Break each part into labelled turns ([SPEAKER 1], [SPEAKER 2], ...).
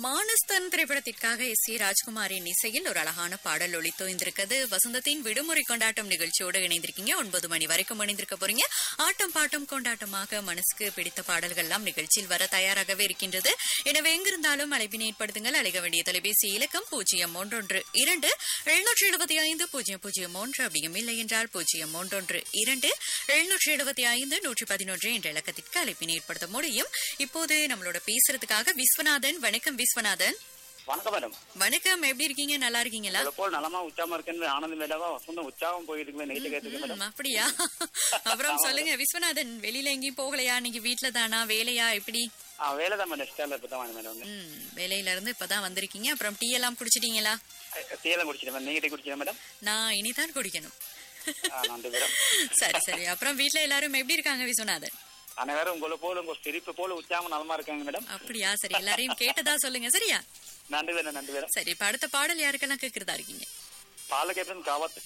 [SPEAKER 1] மானஸ்தன் திரைப்படத்திற்காக S C ராஜ்குமாரின் இசையில் ஒரு அழகான பாடல் ஒளித்தோய்ந்திருக்கிறது வசந்தத்தின் விடுமுறை கொண்டாட்டம் நிகழ்ச்சியோடு இணைந்திருக்கீங்க ஒன்பது மணி வரைக்கும் இணைந்திருக்க போறீங்க ஆட்டம் பாட்டம் கொண்டாட்டமாக மனசுக்கு பிடித்த பாடல்கள் எல்லாம் நிகழ்ச்சியில் வர தயாராகவே இருக்கின்றது எனவே எங்கிருந்தாலும் அழைப்பினை ஏற்படுத்துங்கள் அழைக்க வேண்டிய தொலைபேசி இலக்கம் பூஜ்ஜியம் ஒன்றொன்று இரண்டு எழுநூற்றி எழுபத்தி ஐந்து பூஜ்ஜியம் பூஜ்ஜியம் ஒன்று அப்படியும் இல்லை என்றால் பூஜ்ஜியம் ஒன்றொன்று இரண்டு எழுநூற்றி எழுபத்தி ஐந்து நூற்றி பதினொன்று என்ற இலக்கத்திற்கு அழைப்பினை ஏற்படுத்த முடியும் இப்போது நம்மளோட பேசுறதுக்காக விஸ்வநாதன் வணக்கம் விஸ்வநாதன்
[SPEAKER 2] வணக்கம் மேடம்
[SPEAKER 1] வணக்கம் எப்படி இருக்கீங்க நல்லா இருக்கீங்களா
[SPEAKER 2] உங்களை போல் நலமா உச்சாம இருக்கேன்னு ஆனந்தம் மேலவா வசந்தம் உற்சாகம் போயிட்டு இருக்கு நைட்டு கேட்டுருக்கு மேடம்
[SPEAKER 1] ம், அப்படியா அப்புறம் சொல்லுங்க விஸ்வநாதன் வெளியில எங்கேயும் போகலையா நீங்க வீட்ல தானா வேலையா எப்படி
[SPEAKER 2] ஆ வேலை தான் மேடம் ஸ்டால இப்போ தான் வாங்க மேடம் வந்து
[SPEAKER 1] ம் வேலையில இருந்து இப்பதான் வந்திருக்கீங்க அப்புறம் டீ எல்லாம் குடிச்சிட்டீங்களா
[SPEAKER 2] டீயெல்லாம் குடிச்சிட்டேன் மேடம் நீங்க டீ குடிச்சிட்டேன் மேடம்
[SPEAKER 1] நான் இனிதான் குடிக்கணும்
[SPEAKER 2] ஆ, நன்றி மேடம்
[SPEAKER 1] சரி சரி அப்புறம் வீட்ல எல்லாரும் எப்படி இருக்காங்க விஸ்வநாதன்
[SPEAKER 2] அனைவரும் உங்களை போல உங்க சிரிப்பு போல உற்சாகம் நலமா இருக்காங்க மேடம்
[SPEAKER 1] அப்படியா சரி எல்லாரையும் கேட்டதா சொல்லுங்க சரியா
[SPEAKER 2] நன்றி மேடம் நன்றி மேடம்
[SPEAKER 1] சரி இப்ப அடுத்த பாடல் யாருக்கெல்லாம் கேக்குறதா இருக்கீங்க
[SPEAKER 2] பாலகேப்பன் காவத்து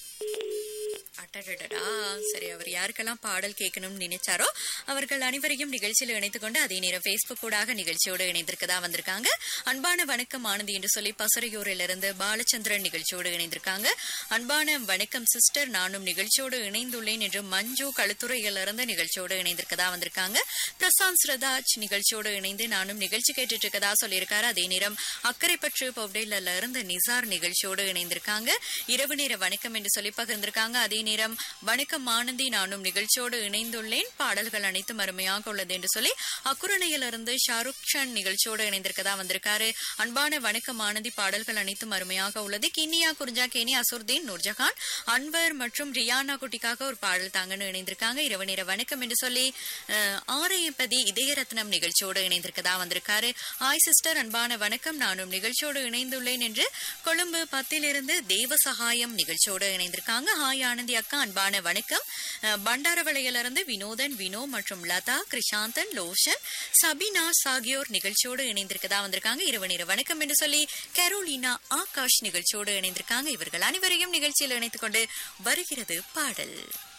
[SPEAKER 1] அடடடடா சரி அவர் யாருக்கெல்லாம் பாடல் கேட்கணும்னு நினைச்சாரோ அவர்கள் அனைவரையும் நிகழ்ச்சியில் இணைத்துக் கொண்டு அதே நேரம் பேஸ்புக் கூடாக நிகழ்ச்சியோடு இணைந்திருக்கதா வந்திருக்காங்க அன்பான வணக்கம் ஆனந்தி என்று சொல்லி பசறையூரிலிருந்து பாலச்சந்திரன் நிகழ்ச்சியோடு இணைந்திருக்காங்க அன்பான வணக்கம் சிஸ்டர் நானும் நிகழ்ச்சியோடு இணைந்துள்ளேன் என்று மஞ்சு களுத்துறையிலிருந்து நிகழ்ச்சியோடு இணைந்திருக்கதா வந்திருக்காங்க பிரசாந்த் ஸ்ரதாஜ் நிகழ்ச்சியோடு இணைந்து நானும் நிகழ்ச்சி கேட்டுட்டு இருக்கதா சொல்லியிருக்காரு அதே நேரம் அக்கரைப்பற்று பவுடேல இருந்து நிசார் நிகழ்ச்சியோடு இணைந்திருக்காங்க இரவு நேர வணக்கம் என்று சொல்லி பகிர்ந்திருக்காங்க அதே நேரம் வணக்கம் ஆனந்தி நானும் நிகழ்ச்சியோடு இணைந்துள்ளேன் பாடல்கள் அனைத்தும் அருமையாக உள்ளது என்று சொல்லி அக்குரணையிலிருந்து ஷாருக் கான் நிகழ்ச்சியோடு இணைந்திருக்கதா வந்திருக்காரு அன்பான வணக்கம் ஆனந்தி பாடல்கள் அனைத்தும் அருமையாக உள்ளது கிண்ணியா குறிஞ்சா கேனி அசுர்தீன் நூர்ஜஹான் அன்வர் மற்றும் ரியானா குட்டிக்காக ஒரு பாடல் தாங்கன்னு இணைந்திருக்காங்க இரவு நேர வணக்கம் என்று சொல்லி அஹ், ஆரையப்பதி இதயரத்னம் நிகழ்ச்சியோடு இணைந்திருக்கதா வந்திருக்காரு ஹாய் சிஸ்டர் அன்பான வணக்கம் நானும் நிகழ்ச்சியோடு இணைந்துள்ளேன் என்று கொழும்பு பத்திலிருந்து தேவ சகாயம் நிகழ்ச்சியோடு இணைந்திருக்காங்க ஹாய் ஆனந்தி அக்கா அன்பான வணக்கம் அஹ், பண்டாரவளையிலிருந்து வினோதன் வினோ மற்றும் லதா கிருஷாந்தன் லோஷன் சபினாஸ் ஆகியோர் நிகழ்ச்சியோடு இணைந்திருக்கதா வந்திருக்காங்க இரவு நேர வணக்கம் என்று சொல்லி கரோலினா ஆகாஷ் நிகழ்ச்சியோடு இணைந்திருக்காங்க இவர்கள் அனைவரையும் நிகழ்ச்சியில் இணைத்துக் கொண்டு வருகிறது பாடல்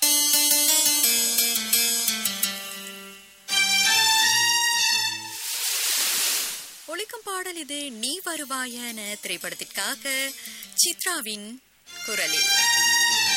[SPEAKER 1] ஒழிக்கும் பாடல் இது நீ வருவாயன திரைப்படத்திற்காக சித்ராவின் குரலில்